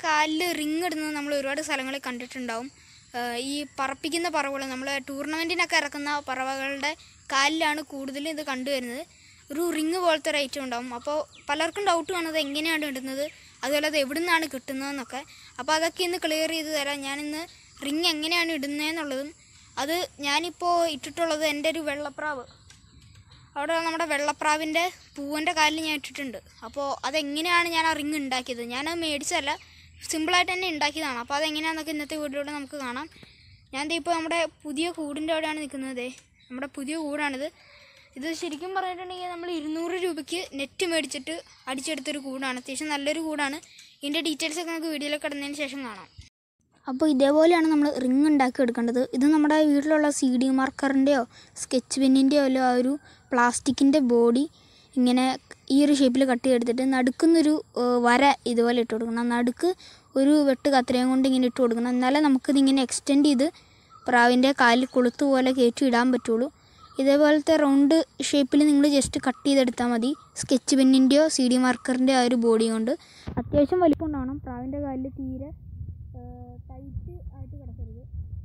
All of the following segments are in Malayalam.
കാലിൽ റിങ് ഇടുന്നത് നമ്മൾ ഒരുപാട് സ്ഥലങ്ങളിൽ കണ്ടിട്ടുണ്ടാവും ഏഹ് ഈ പറപ്പിക്കുന്ന പറവകൾ നമ്മൾ ടൂർണമെൻറ്റിനൊക്കെ ഇറക്കുന്ന പറവകളുടെ കാലിലാണ് കൂടുതലും ഇത് കണ്ടുവരുന്നത് ഒരു റിങ് പോലത്തെ ഒരു ഐറ്റം ഉണ്ടാവും അപ്പോൾ പലർക്കും ഡൗട്ട് കാണുന്നത് എങ്ങനെയാണ് ഇടുന്നത് അതുപോലെ അത് എവിടെ നിന്നാണ് കിട്ടുന്നതെന്നൊക്കെ അപ്പോൾ അതൊക്കെ ഇന്ന് ക്ലിയർ ചെയ്ത് തരാം ഞാനിന്ന് റിങ് എങ്ങനെയാണ് ഇടുന്നതെന്നുള്ളതും അത് ഞാനിപ്പോൾ ഇട്ടിട്ടുള്ളത് എൻ്റെ ഒരു വെള്ളപ്രാവ് അവിടെ നമ്മുടെ വെള്ളപ്രാവിൻ്റെ പൂവൻ്റെ കാലിൽ ഞാൻ ഇട്ടിട്ടുണ്ട് അപ്പോൾ അതെങ്ങനെയാണ് ഞാൻ ആ റിങ് ഉണ്ടാക്കിയത് ഞാനത് മേടിച്ചതല്ല സിമ്പിളായിട്ട് തന്നെ ഉണ്ടാക്കിയതാണ് അപ്പോൾ അതെങ്ങനെയാണെന്നൊക്കെ ഇന്നത്തെ വീഡിയോയിലൂടെ നമുക്ക് കാണാം ഞാൻ ദേ ഇപ്പോൾ നമ്മുടെ പുതിയ കൂടിൻ്റെ അവിടെയാണ് നിൽക്കുന്നത് ദേ നമ്മുടെ പുതിയ കൂടാണിത് ഇത് ശരിക്കും പറഞ്ഞിട്ടുണ്ടെങ്കിൽ നമ്മൾ ഇരുന്നൂറ് രൂപയ്ക്ക് നെറ്റ് മേടിച്ചിട്ട് അടിച്ചെടുത്തൊരു കൂടാണ് അത്യാവശ്യം നല്ലൊരു കൂടാണ് ഇതിൻ്റെ ഡീറ്റെയിൽസ് ഒക്കെ നമുക്ക് വീഡിയോയിൽ കിടന്നതിന് ശേഷം കാണാം അപ്പോൾ ഇതേപോലെയാണ് നമ്മൾ റിങ് ഉണ്ടാക്കി എടുക്കേണ്ടത് ഇത് നമ്മുടെ വീട്ടിലുള്ള സി ഡി മാർക്കറിൻ്റെയോ സ്കെച്ച് പെന്നിൻ്റെയോ അല്ല ആ ഒരു പ്ലാസ്റ്റിക്കിൻ്റെ ബോഡി ഇങ്ങനെ ഈ ഒരു ഷേപ്പിൽ കട്ട് ചെയ്തെടുത്തിട്ട് നടുക്കുന്നൊരു ഏഹ്, വര ഇതുപോലെ ഇട്ട് കൊടുക്കണം നടുക്ക് ഒരു വെട്ട് കത്രയും കൊണ്ട് ഇങ്ങനെ ഇട്ട് കൊടുക്കണം എന്നാലേ നമുക്കിതിങ്ങനെ എക്സ്റ്റെൻഡ് ചെയ്ത് പ്രാവിൻ്റെ കാലിൽ കൊളുത്ത് പോലെ കയറ്റി ഇടാൻ പറ്റുള്ളൂ ഇതേപോലത്തെ റൗണ്ട് ഷേപ്പിൽ നിങ്ങൾ ജസ്റ്റ് കട്ട് ചെയ്തെടുത്താൽ മതി സ്കെച്ച് പെന്നിൻ്റെയോ സി ഡി മാർക്കറിൻ്റെയോ ആ ഒരു ബോഡി കൊണ്ട് അത്യാവശ്യം വലിപ്പം ഉണ്ടാവണം പ്രാവിൻ്റെ കാലിൽ തീരെ ടൈറ്റ് ആയിട്ട് കിടക്കരുത്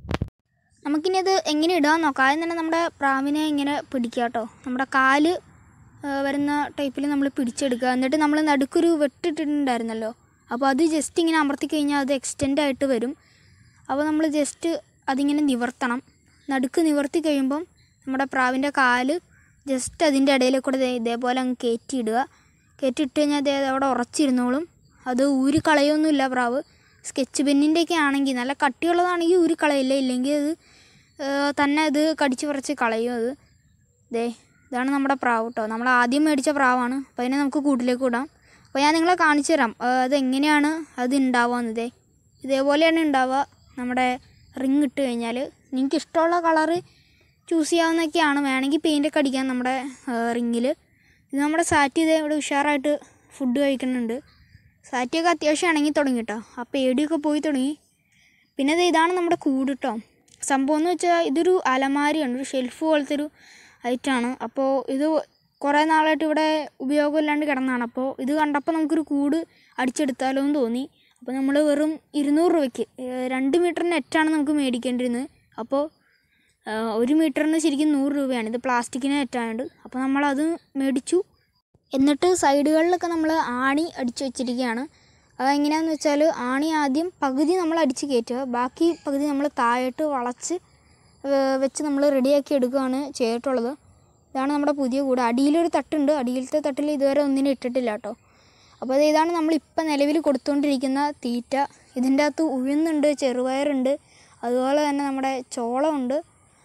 നമുക്കിനി അത് എങ്ങനെ ഇടാൻ നോക്കാം ആദ്യം തന്നെ നമ്മുടെ പ്രാവിനെ ഇങ്ങനെ പിടിക്കുക കേട്ടോ നമ്മുടെ കാല് ആ, വരുന്ന ടൈപ്പിൽ നമ്മൾ പിടിച്ചെടുക്കുക എന്നിട്ട് നമ്മൾ നടുക്കൊരു വെട്ടിട്ടിട്ടുണ്ടായിരുന്നല്ലോ അപ്പോൾ അത് ജസ്റ്റ് ഇങ്ങനെ അമർത്തി കഴിഞ്ഞാൽ അത് എക്സ്റ്റെൻഡ് ആയിട്ട് വരും അപ്പോൾ നമ്മൾ ജസ്റ്റ് അതിങ്ങനെ നിവർത്തണം നടുക്ക് നിവർത്തി കഴിയുമ്പം നമ്മുടെ പ്രാവിൻ്റെ കാല് ജസ്റ്റ് അതിൻ്റെ ഇടയിൽ കൂടെ ദേ ഇതേപോലെ അങ്ങ് കയറ്റിയിടുക കയറ്റിയിട്ട് കഴിഞ്ഞാൽ അതേ അവിടെ ഉറച്ചിരുന്നോളും അത് ഊരി കളയൊന്നുമില്ല പ്രാവ് സ്കെച്ച് പെന്നിൻ്റെയൊക്കെ ആണെങ്കിൽ നല്ല കട്ടിയുള്ളതാണെങ്കിൽ ഊരി കളയില്ല ഇല്ലെങ്കിൽ അത് ആ, തന്നെ അത് കടിച്ച് പറിച്ച് കളയും അത് ദേ ഇതാണ് നമ്മുടെ പ്രാവ് കേട്ടോ നമ്മൾ ആദ്യം മേടിച്ച പ്രാവാണ് അപ്പോൾ അതിനെ നമുക്ക് കൂട്ടിലേക്ക് വിടാം അപ്പോൾ ഞാൻ നിങ്ങളെ കാണിച്ചു തരാം ആ, അതെങ്ങനെയാണ് അത് ഉണ്ടാവുക ദേ ഇതേപോലെയാണ് ഉണ്ടാവുക നമ്മുടെ റിങ് ഇട്ട് കഴിഞ്ഞാൽ നിങ്ങൾക്ക് ഇഷ്ടമുള്ള കളറ് ചൂസ് ചെയ്യാവുന്നതൊക്കെയാണ് വേണമെങ്കിൽ പെയിൻ്റൊക്കെ അടിക്കാം നമ്മുടെ റിങ്ങിൽ ഇത് നമ്മുടെ സാറ്റ് ഇതേ ഇവിടെ ഉഷാറായിട്ട് ഫുഡ് കഴിക്കുന്നുണ്ട് സാറ്റിയൊക്കെ അത്യാവശ്യം ഇണങ്ങി തുടങ്ങി കേട്ടോ ആ പേടിയൊക്കെ പോയി തുടങ്ങി പിന്നെ ദേ ഇതാണ് നമ്മുടെ കൂട് കേട്ടോ സംഭവം എന്ന് വെച്ചാൽ ഇതൊരു അലമാരിയാണ് ഒരു ഷെൽഫ് പോലത്തെ ഒരു ഐറ്റമാണ് അപ്പോൾ ഇത് കുറേ നാളായിട്ട് ഇവിടെ ഉപയോഗമില്ലാണ്ട് കിടന്നതാണ് അപ്പോൾ ഇത് കണ്ടപ്പോൾ നമുക്കൊരു കൂട് അടിച്ചെടുത്താലോ എന്ന് തോന്നി അപ്പോൾ നമ്മൾ വെറും ഇരുന്നൂറ് രൂപയ്ക്ക് ഏഹ് രണ്ട് മീറ്റർ നെറ്റാണ് നമുക്ക് മേടിക്കേണ്ടിരുന്നത് അപ്പോൾ ഏഹ് ഒരു മീറ്ററിന് ശരിക്കും നൂറ് രൂപയാണ് ഇത് പ്ലാസ്റ്റിക്കിന് നെറ്റായതുകൊണ്ട് അപ്പോൾ നമ്മളത് മേടിച്ചു എന്നിട്ട് സൈഡുകളിലൊക്കെ നമ്മൾ ആണി അടിച്ചു വെച്ചിരിക്കുകയാണ് അതെങ്ങനെയാന്ന് വെച്ചാൽ ആണി ആദ്യം പകുതി നമ്മൾ അടിച്ച് കയറ്റുക ബാക്കി പകുതി നമ്മൾ താഴോട്ട് വളച്ച് ഏഹ് വെച്ച് നമ്മൾ റെഡിയാക്കി എടുക്കുകയാണ് ചെയ്തിട്ടുള്ളത് ഇതാണ് നമ്മുടെ പുതിയ കൂട് അടിയിലൊരു തട്ടുണ്ട് അടിയിലത്തെ തട്ടിൽ ഇതുവരെ ഒന്നിനും ഇട്ടിട്ടില്ല കേട്ടോ അപ്പോൾ അത് ഇതാണ് നമ്മളിപ്പോൾ നിലവിൽ കൊടുത്തുകൊണ്ടിരിക്കുന്ന തീറ്റ ഇതിൻ്റെ അകത്ത് ഉഴുന്നുണ്ട് ചെറുപയറുണ്ട് അതുപോലെ തന്നെ നമ്മുടെ ചോളമുണ്ട്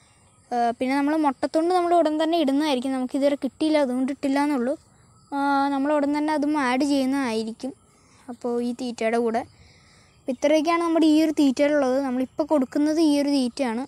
ഏഹ് പിന്നെ നമ്മൾ മുട്ടത്തൊണ്ട് നമ്മൾ ഉടൻ തന്നെ ഇടുന്നതായിരിക്കും നമുക്ക് ഇതുവരെ കിട്ടിയില്ല അതുകൊണ്ട് ഇട്ടില്ല എന്നുള്ളൂ നമ്മൾ ഉടൻ തന്നെ അതും ആഡ് ചെയ്യുന്നതായിരിക്കും അപ്പോൾ ഈ തീറ്റയുടെ കൂടെ അപ്പോൾ ഇത്രയൊക്കെയാണ് നമ്മുടെ ഈ ഒരു തീറ്റയിലുള്ളത് നമ്മളിപ്പോൾ കൊടുക്കുന്നത് ഈ ഒരു തീറ്റയാണ്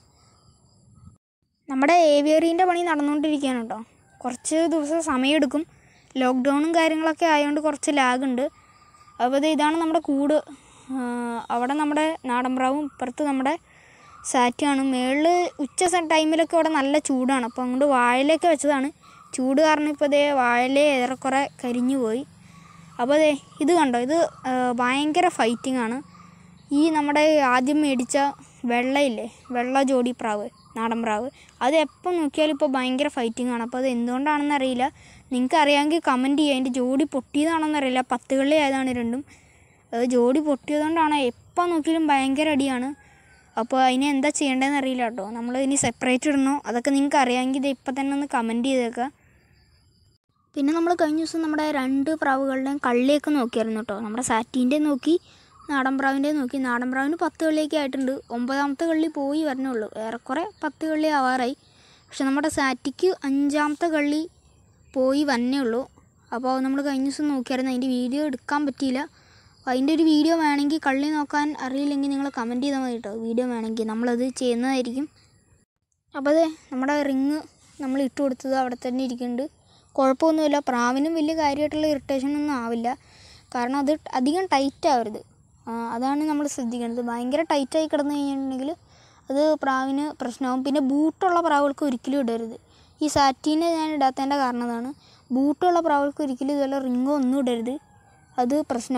നമ്മുടെ ഏവിയറീൻ്റെ പണി നടന്നുകൊണ്ടിരിക്കുകയാണ് കേട്ടോ കുറച്ച് ദിവസം സമയമെടുക്കും ലോക്ക്ഡൗണും കാര്യങ്ങളൊക്കെ ആയതുകൊണ്ട് കുറച്ച് ലാഗുണ്ട് അപ്പോൾ ദേ ഇതാണ് നമ്മുടെ കൂട് ആ, അവിടെ നമ്മുടെ നാടൻ പ്രാവും ഇപ്പുറത്ത് നമ്മുടെ സാറ്റാണ് മേളിൽ ഉച്ച സ- ടൈമിലൊക്കെ ഇവിടെ നല്ല ചൂടാണ് അപ്പോൾ അങ്ങോട്ട് വാഴയിലൊക്കെ വെച്ചതാണ് ചൂട് കാരണം ഇപ്പോൾ ദേ വാഴയില ഏറെക്കുറെ കരിഞ്ഞു പോയി അപ്പോൾ ദേ ഇത് കണ്ടോ ഇത് ആ, ഭയങ്കര ഫൈറ്റിംഗ് ആണ് ഈ നമ്മുടെ ആദ്യം മേടിച്ച വെള്ളയില്ലേ വെള്ള ജോഡി പ്രാവ് നാടൻ പ്രാവ് അത് എപ്പോൾ നോക്കിയാലും ഇപ്പോൾ ഭയങ്കര ഫൈറ്റിംഗ് ആണ് അപ്പോൾ അത് എന്തുകൊണ്ടാണെന്ന് അറിയില്ല നിങ്ങൾക്ക് അറിയാമെങ്കിൽ കമൻറ്റ് ചെയ്യുക അതിൻ്റെ ജോഡി പൊട്ടിയതാണോന്ന് അറിയില്ല പത്ത് കള്ളി ആയതാണ് രണ്ടും അത് ജോഡി പൊട്ടിയതുകൊണ്ടാണ് എപ്പോൾ നോക്കിയാലും ഭയങ്കര അടിയാണ് അപ്പോൾ അതിന് എന്താ ചെയ്യേണ്ടതെന്ന് അറിയില്ല കേട്ടോ നമ്മൾ ഇനി സെപ്പറേറ്റ് ഇടണോ അതൊക്കെ നിങ്ങൾക്ക് അറിയാമെങ്കിൽ ഇത് ഇപ്പം തന്നെ ഒന്ന് കമൻറ്റ് ചെയ്തേക്കുക പിന്നെ നമ്മൾ കഴിഞ്ഞ ദിവസം നമ്മുടെ രണ്ട് പ്രാവുകളുടെയും കള്ളിയൊക്കെ നോക്കിയായിരുന്നു കേട്ടോ നമ്മുടെ സാറ്റീൻ്റെ നോക്കി നാടൻ പ്രാവിൻ്റെ നോക്കി നാടൻ പ്രാവിന് പത്ത് കള്ളിയൊക്കെ ആയിട്ടുണ്ട് ഒമ്പതാമത്തെ കള്ളി പോയി വരണുള്ളൂ ഏറെക്കുറെ പത്ത് കള്ളി ആവാറായി പക്ഷെ നമ്മുടെ സാറ്റിക്ക് അഞ്ചാമത്തെ കള്ളി പോയി വന്നേ ഉള്ളൂ അപ്പോൾ നമ്മൾ കഴിഞ്ഞ ദിവസം നോക്കിയായിരുന്നു അതിൻ്റെ വീഡിയോ എടുക്കാൻ പറ്റിയില്ല അപ്പോൾ അതിൻ്റെ ഒരു വീഡിയോ വേണമെങ്കിൽ കള്ളി നോക്കാൻ അറിയില്ലെങ്കിൽ നിങ്ങൾ കമൻറ്റ് ചെയ്താൽ മതി കേട്ടോ വീഡിയോ വേണമെങ്കിൽ നമ്മളത് ചെയ്യുന്നതായിരിക്കും അപ്പോൾ അതെ നമ്മുടെ റിങ് നമ്മൾ ഇട്ട് കൊടുത്തത് അവിടെ തന്നെ ഇരിക്കുന്നുണ്ട് കുഴപ്പമൊന്നുമില്ല പ്രാവിനും വലിയ കാര്യമായിട്ടുള്ള ഇറിറ്റേഷൻ ഒന്നും ആവില്ല കാരണം അത് അധികം ടൈറ്റ് ആവരുത് ആ, അതാണ് നമ്മൾ ശ്രദ്ധിക്കേണ്ടത് ഭയങ്കര ടൈറ്റായി കിടന്നു കഴിഞ്ഞിട്ടുണ്ടെങ്കിൽ അത് പ്രാവിന് പ്രശ്നമാവും പിന്നെ ബൂട്ടുള്ള പ്രാവുകൾക്ക് ഒരിക്കലും ഇടരുത് ഈ സാറ്റീനെ ഞാൻ ഇടാത്തതിൻ്റെ കാരണം അതാണ് ബൂട്ടുള്ള പ്രാവുകൾക്ക് ഒരിക്കലും ഇതുപോലെ റിങ്ങോ ഒന്നും ഇടരുത് അത് പ്രശ്നമാവും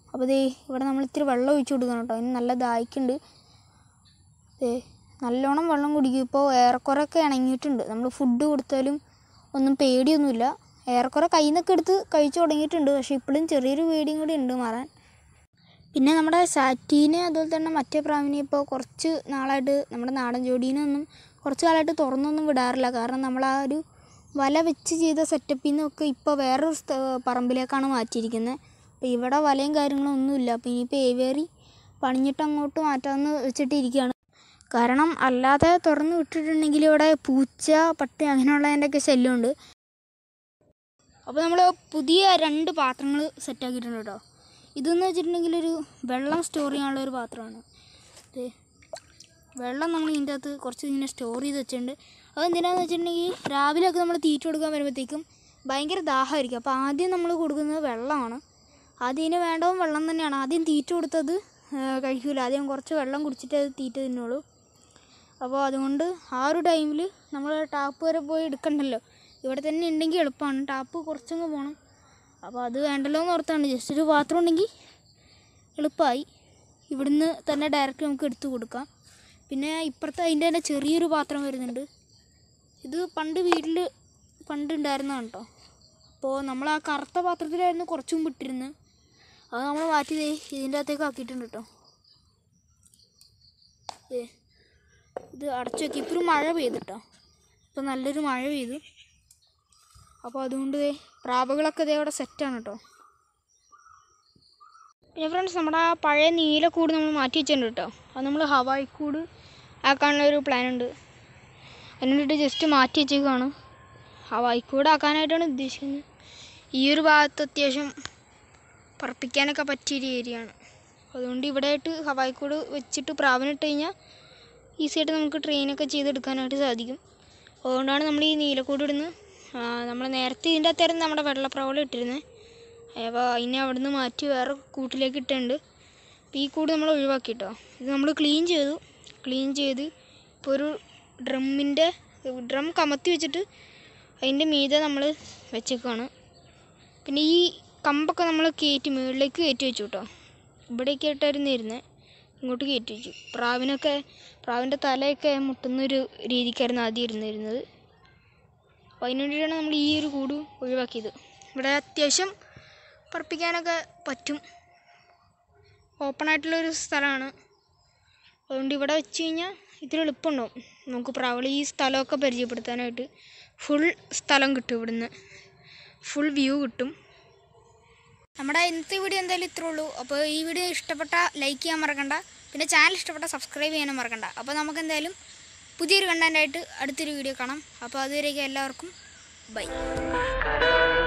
അപ്പോൾ ദേ ഇവിടെ നമ്മൾ ഇത്തിരി വെള്ളം ഒഴിച്ചു കൊടുക്കണം കേട്ടോ അതിന് നല്ല ദാഹിക്കുന്നുണ്ട് ദേ നല്ലോണം വെള്ളം കുടിക്കും ഇപ്പോൾ ഏറെക്കുറെയൊക്കെ ഇണങ്ങിയിട്ടുണ്ട് നമ്മൾ ഫുഡ് കൊടുത്താലും ഒന്നും പേടിയൊന്നുമില്ല ഏറെക്കുറെ കയ്യിൽ നിന്നൊക്കെ എടുത്ത് കഴിച്ചു തുടങ്ങിയിട്ടുണ്ട് പക്ഷേ ഇപ്പോഴും ചെറിയൊരു പേടിയും കൂടി ഉണ്ട് മാറാൻ പിന്നെ നമ്മുടെ സാറ്റീനെ അതുപോലെ തന്നെ മറ്റേ പ്രാവിനെ ഇപ്പോൾ കുറച്ച് നാളായിട്ട് നമ്മുടെ നാടൻ ജോഡീനൊന്നും കുറച്ച് കാലമായിട്ട് തുറന്നൊന്നും വിടാറില്ല കാരണം നമ്മൾ ആ ഒരു വല വെച്ച് ചെയ്ത സെറ്റപ്പിൽ നിന്നൊക്കെ ഇപ്പോൾ വേറൊരു സ്ഥ പറമ്പിലേക്കാണ് മാറ്റിയിരിക്കുന്നത് അപ്പോൾ ഇവിടെ വലയും കാര്യങ്ങളും ഒന്നുമില്ല അപ്പോൾ ഇനിയിപ്പോൾ ഏവേറി പണിഞ്ഞിട്ട് അങ്ങോട്ട് മാറ്റാമെന്ന് വെച്ചിട്ടിരിക്കുകയാണ് കാരണം അല്ലാതെ തുറന്ന് വിട്ടിട്ടുണ്ടെങ്കിൽ ഇവിടെ പൂച്ച പട്ടി അങ്ങനെയുള്ളതിൻ്റെയൊക്കെ ശല്യമുണ്ട് അപ്പോൾ നമ്മൾ പുതിയ രണ്ട് പാത്രങ്ങൾ സെറ്റാക്കിയിട്ടുണ്ട് കേട്ടോ ഇതെന്ന് വെച്ചിട്ടുണ്ടെങ്കിൽ ഒരു വെള്ളം സ്റ്റോർ ചെയ്യാനുള്ള ഒരു പാത്രമാണ് ഇത് വെള്ളം നമ്മൾ ഇതിൻ്റെ അകത്ത് കുറച്ച് ഇങ്ങനെ സ്റ്റോർ ചെയ്ത് വെച്ചിട്ടുണ്ട് അതെന്തിനാന്ന് വെച്ചിട്ടുണ്ടെങ്കിൽ രാവിലെയൊക്കെ നമ്മൾ തീറ്റ കൊടുക്കാൻ വരുമ്പോഴത്തേക്കും ഭയങ്കര ദാഹമായിരിക്കും അപ്പോൾ ആദ്യം നമ്മൾ കൊടുക്കുന്നത് വെള്ളമാണ് ആദ്യം ഇതിന് വേണ്ടതും വെള്ളം തന്നെയാണ് ആദ്യം തീറ്റ കൊടുത്തത് കഴിക്കൂല ആദ്യം കുറച്ച് വെള്ളം കുടിച്ചിട്ട് അത് തീറ്റ തിന്നുള്ളൂ അപ്പോൾ അതുകൊണ്ട് ആ ഒരു ടൈമിൽ നമ്മൾ ടാപ്പ് വരെ പോയി എടുക്കണ്ടല്ലോ ഇവിടെ തന്നെ ഉണ്ടെങ്കിൽ എളുപ്പമാണ് ടാപ്പ് കുറച്ചങ്ങ് പോകണം അപ്പോൾ അത് വേണ്ടല്ലോ എന്ന് ഓർത്താണ് ജസ്റ്റ് ഒരു പാത്രം ഉണ്ടെങ്കിൽ എളുപ്പമായി ഇവിടുന്ന് തന്നെ ഡയറക്റ്റ് നമുക്ക് എടുത്തു കൊടുക്കാം പിന്നെ ഇപ്പുറത്ത് അതിൻ്റെ തന്നെ ചെറിയൊരു പാത്രം വരുന്നുണ്ട് ഇത് പണ്ട് വീട്ടിൽ പണ്ട് ഉണ്ടായിരുന്നതാണ് കേട്ടോ അപ്പോൾ നമ്മൾ ആ കറുത്ത പാത്രത്തിലായിരുന്നു കുറച്ച് മുമ്പ് ഇട്ടിരുന്നത് അത് നമ്മൾ മാറ്റി ദേ ഇതിൻ്റെ അകത്തേക്ക് ആക്കിയിട്ടുണ്ട് കേട്ടോ ദേ ഇത് അടച്ചു വെക്കി ഇപ്പോൾ ഒരു മഴ പെയ്തിട്ടോ ഇപ്പോൾ നല്ലൊരു മഴ പെയ്തു അപ്പോൾ അതുകൊണ്ട് ദേ പ്രാവുകളൊക്കെ ദേ അവിടെ സെറ്റാണ് കേട്ടോ പിന്നെ ഫ്രണ്ട്സ് നമ്മുടെ ആ പഴയ നീലക്കൂട് നമ്മൾ മാറ്റി വെച്ചിട്ടുണ്ട് കേട്ടോ അത് നമ്മൾ ഹവായി കൂട് ആക്കാനുള്ള ഒരു പ്ലാൻ ഉണ്ട് അതിന് വേണ്ടിയിട്ട് ജസ്റ്റ് മാറ്റി വെച്ചേക്കാണ് ഹവായി കൂട് ആക്കാനായിട്ടാണ് ഉദ്ദേശിക്കുന്നത് ഈ ഒരു ഭാഗത്ത് അത്യാവശ്യം പറപ്പിക്കാനൊക്കെ പറ്റിയൊരു ഏരിയ ആണ് അതുകൊണ്ട് ഇവിടെ ആയിട്ട് ഹവായി കൂട് വെച്ചിട്ട് പ്രാവിനിട്ട് കഴിഞ്ഞാൽ ഈസി ആയിട്ട് നമുക്ക് ട്രെയിനൊക്കെ ചെയ്തെടുക്കാനായിട്ട് സാധിക്കും അതുകൊണ്ടാണ് നമ്മൾ ഈ നീലക്കൂട് ഇടുന്നത് നമ്മൾ നേരത്തെ ഇതിൻ്റെ അകത്തായിരുന്നു നമ്മുടെ വെള്ളപ്രാവളം ഇട്ടിരുന്നത് അപ്പോൾ അതിനെ അവിടുന്ന് മാറ്റി വേറെ കൂട്ടിലേക്ക് ഇട്ടിട്ടുണ്ട് അപ്പോൾ ഈ കൂട് നമ്മൾ ഒഴിവാക്കി കേട്ടോ ഇത് നമ്മൾ ക്ലീൻ ചെയ്തു ക്ലീൻ ചെയ്ത് ഇപ്പോൾ ഒരു ഡ്രമ്മിൻ്റെ ഡ്രം കമത്തി വെച്ചിട്ട് അതിൻ്റെ മീതെ നമ്മൾ വെച്ചേക്കാണ് പിന്നെ ഈ കമ്പൊക്കെ നമ്മൾ കയറ്റി മുകളിലേക്ക് കയറ്റി വെച്ചു കേട്ടോ ഇവിടേക്ക് ആയിട്ടായിരുന്നു ഇരുന്നത് ഇങ്ങോട്ട് കയറ്റി വെച്ചു പ്രാവിനൊക്കെ പ്രാവിൻ്റെ തലയൊക്കെ മുട്ടുന്നൊരു രീതിക്കായിരുന്നു ആദ്യം ഇരുന്നിരുന്നത് അപ്പോൾ അതിന് വേണ്ടിയിട്ടാണ് നമ്മൾ ഈ ഒരു കൂട് ഒഴിവാക്കിയത് ഇവിടെ അത്യാവശ്യം പറപ്പിക്കാനൊക്കെ പറ്റും ഓപ്പൺ ആയിട്ടുള്ളൊരു സ്ഥലമാണ് അതുകൊണ്ട് ഇവിടെ വെച്ച് കഴിഞ്ഞാൽ ഇത്തിരി എളുപ്പമുണ്ടാവും നമുക്ക് പ്രാവളി ഈ സ്ഥലമൊക്കെ പരിചയപ്പെടുത്താനായിട്ട് ഫുൾ സ്ഥലം കിട്ടും ഇവിടുന്ന് ഫുൾ വ്യൂ കിട്ടും നമ്മുടെ ഇന്നത്തെ വീഡിയോ എന്തായാലും ഇത്രേ ഉള്ളൂ അപ്പോൾ ഈ വീഡിയോ ഇഷ്ടപ്പെട്ട ലൈക്ക് ചെയ്യാൻ മറക്കണ്ട പിന്നെ ചാനൽ ഇഷ്ടപ്പെട്ട സബ്സ്ക്രൈബ് ചെയ്യാനും മറക്കണ്ട അപ്പോൾ നമുക്ക് എന്തായാലും പുതിയൊരു കണ്ടൻ്റായിട്ട് അടുത്തൊരു വീഡിയോ കാണാം അപ്പോൾ അതുവരേക്കും എല്ലാവർക്കും ബൈ